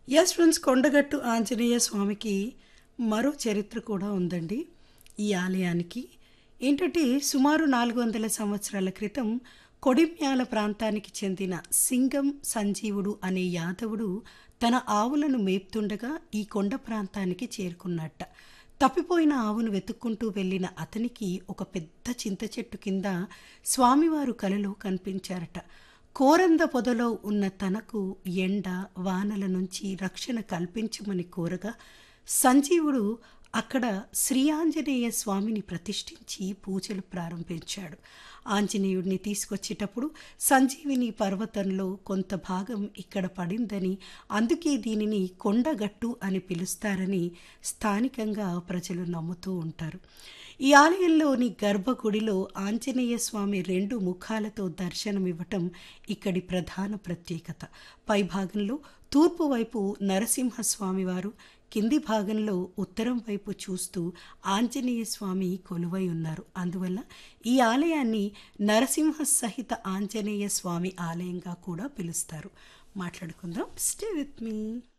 yes friends Kondagattu Anjaneya స్వామికి మరో చరిత్ర కూడా ఉందండి ఈ ఆలయానికి ఏంటంటే సుమారు నాలుగు వందల సంవత్సరాల క్రితం కొడిమ్యాల ప్రాంతానికి చెందిన సింగం సంజీవుడు అనే యాదవుడు తన ఆవులను మేపుతుండగా ఈ కొండ ప్రాంతానికి చేరుకున్నట్ట తప్పిపోయిన ఆవును వెతుక్కుంటూ వెళ్ళిన అతనికి ఒక పెద్ద చింత చెట్టు కింద స్వామివారు కలలో కనిపించారట కోరంద పొదలో ఉన్న తనకు ఎండ వానల నుంచి రక్షణ కల్పించమని కోరగా సంజీవుడు అక్కడ శ్రీ ఆంజనేయ స్వామిని ప్రతిష్ఠించి పూజలు ప్రారంభించాడు ఆంజనేయుడిని తీసుకొచ్చేటప్పుడు సంజీవిని పర్వతంలో కొంత భాగం ఇక్కడ పడిందని అందుకే దీనిని కొండగట్టు అని పిలుస్తారని స్థానికంగా ప్రజలు నమ్ముతూ ఉంటారు ఈ ఆలయంలోని గర్భగుడిలో ఆంజనేయ స్వామి రెండు ముఖాలతో దర్శనమివ్వటం ఇక్కడి ప్రధాన ప్రత్యేకత పైభాగంలో తూర్పు వైపు నరసింహస్వామి వారు కింది భాగంలో ఉత్తరం వైపు చూస్తూ ఆంజనేయ స్వామి కొలువై ఉన్నారు అందువల్ల ఈ ఆలయాన్ని నరసింహ సహిత ఆంజనేయ స్వామి ఆలయంగా కూడా పిలుస్తారు మాట్లాడుకుందాం స్టే విత్ మీ